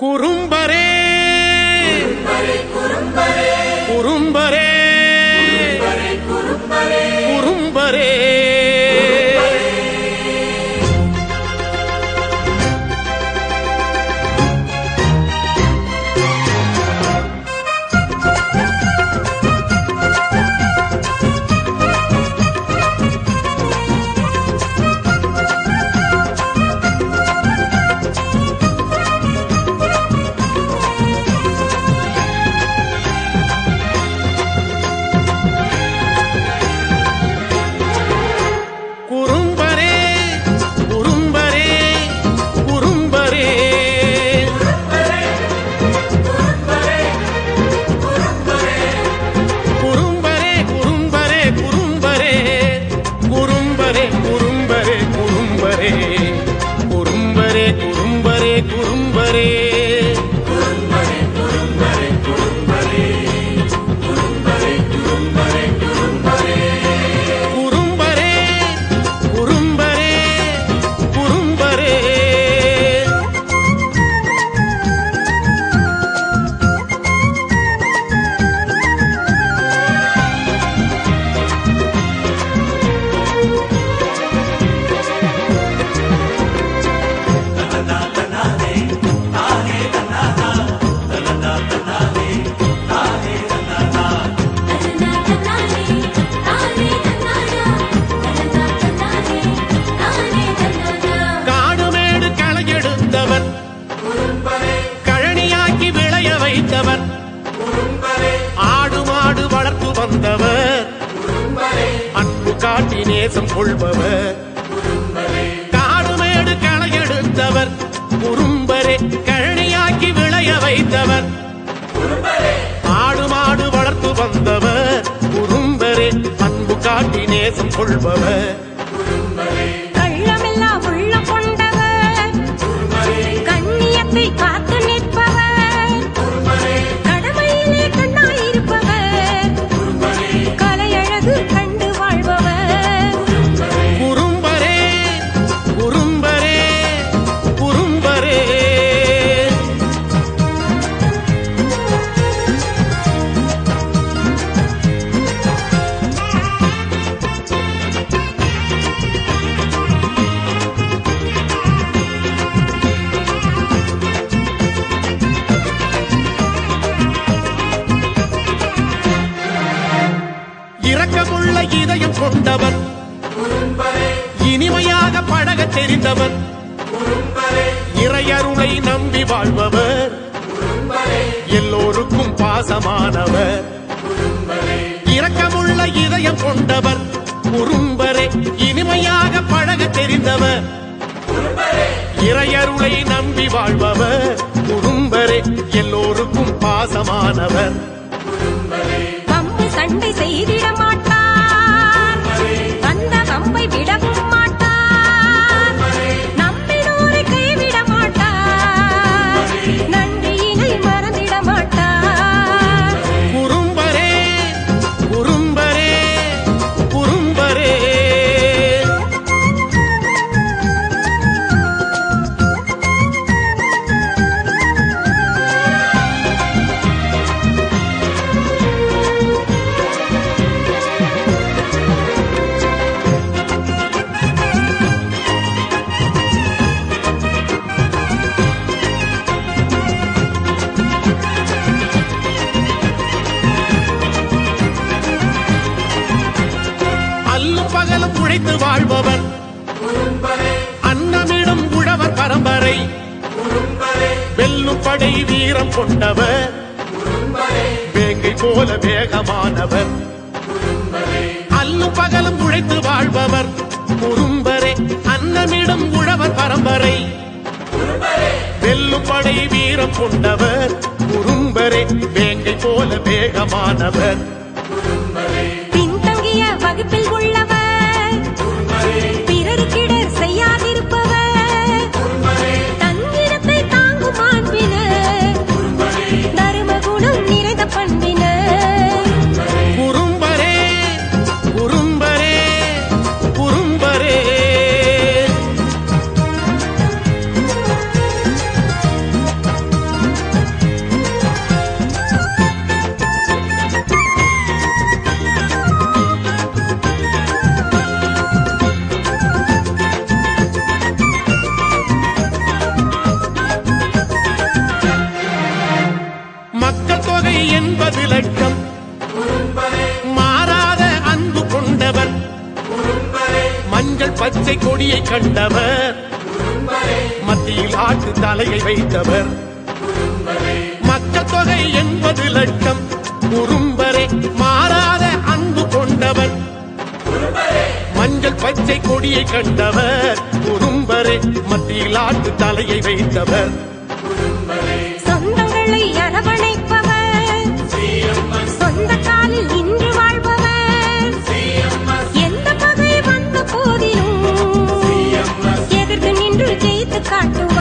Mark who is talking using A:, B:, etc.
A: குறும்பரே குறும்பரே குறும்பரே குறும்பரே குறும்பரே குறும்பரே குறும்பரே குறும்பரே குறும்பரே குறும்பரே குறும்பரே குறும்பரே குறும்பரே குறும்பரே குறும்பரே குறும்பரே குறும்பரே குறும்பரே காடுமேடு களையெடுத்தவர் கழனியாக்கி விளைய வைத்தவர் ஆடு மாடு வளர்த்து வந்தவர் அன்பு காட்டி நேசம் கொள்பவர் காடுமேடு களையெடுத்தவர் குறும்பரே கழனியாக்கி விளைய வைத்தவர் ஆடு மாடு வளர்த்து வந்தவர் குறும்பரே அன்பு காட்டி நேசம் கொள்பவர்
B: கள்ளமெல்லாம் உள்ளம் கொண்டவர் கண்ணியத்தை காத்து நிற்பவர் கடமையிலே கண்ணாயிருப்பவர் கலையழகு கண்டு வாழ்பவர்
A: குறும்பரே குறும்பரே குறும்பரே இரக்கமுள்ள இதயம் கொண்டவர் இனிமையாக பழகத் தெரிந்தவர் இறையருளை நம்பி வாழ்பவர் எல்லோருக்கும் பாசமானவர் இரக்கமுள்ள இதயம் கொண்டவர் குறும்பரே இனிமையாக பழகத் தெரிந்தவர் இறையருளை நம்பி வாழ்பவர் குறும்பரே எல்லோருக்கும் பாசமானவர்
B: வம்பு சண்டை செய்திட மாட்டார் வந்த வம்பை விடவும் மாட்டார் நம்பினோரை கைவிட மாட்டார் நன்றியினை மறந்திட மாட்டார்
A: குறும்பரே குறும்பரே குறும்பரே அல்லும் பகலும் உழைத்து வாழ்பவர் அன்னமிடும் உழவர் பரம்பரை வெல்லும் படை வீரம் கொண்டவர் வேங்கை போல வேகமானவர் அல்லும் பகலும் உழைத்து வாழ்பவர் குறும்பரே அன்னமிடும் உழவர் பரம்பரை வெல்லும் படை வீரம் கொண்டவர் குறும்பரே வேங்கை போல வேகமானவர்
B: பின்தங்கிய வகுப்பில் உள்ளவர் பிறருக்கிடர் செய்யாதிருப்பவர் தன்னிடத்தை தாங்கும் மாண்பினர் தருமகுணம் நிறைந்த பண்பினர்
A: குறும்பரே குறும்பரே குறும்பரே கண்டவர் மத்தியில் ஆட்டு தலையை வைத்தவர் மக்கள் தொகை எண்பது லட்சம் குறும்பரே மாறாத அன்பு கொண்டவர் மஞ்சள் பச்சை கொடியை கண்டவர் குறும்பரே மத்தியில் ஆட்டு தலையை வைத்தவர்